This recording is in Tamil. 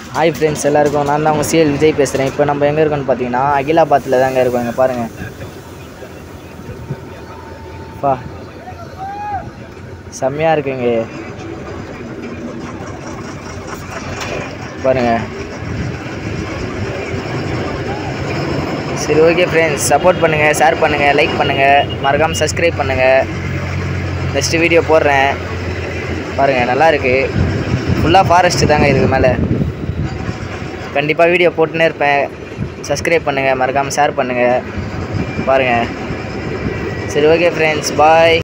ஹாய் ஃப்ரெண்ட்ஸ் எல்லாருக்கும் நான் தான் உங்கள் சிஎல் விஜய் பேசுகிறேன் இப்போ நம்ம எங்கே இருக்கோம்னு பார்த்தீங்கன்னா அகிலாபாத்தில் தாங்க இருக்கோம் இங்கே பாருங்கள் பா செம்மையாக இருக்குங்க பாருங்க சரி ஓகே ஃப்ரெண்ட்ஸ் சப்போர்ட் பண்ணுங்கள் ஷேர் பண்ணுங்கள் லைக் பண்ணுங்கள் மறக்காமல் சப்ஸ்கிரைப் பண்ணுங்கள் நெக்ஸ்ட்டு வீடியோ போடுறேன் பாருங்கள் நல்லா இருக்குது ஃபுல்லாக ஃபாரஸ்ட்டு தாங்க இதுக்கு மேலே கண்டிப்பாக வீடியோ போட்டுனே இருப்பேன் சப்ஸ்கிரைப் பண்ணுங்கள் மறக்காமல் ஷேர் பண்ணுங்கள் பாருங்கள் சரி ஓகே ஃப்ரெண்ட்ஸ் பாய்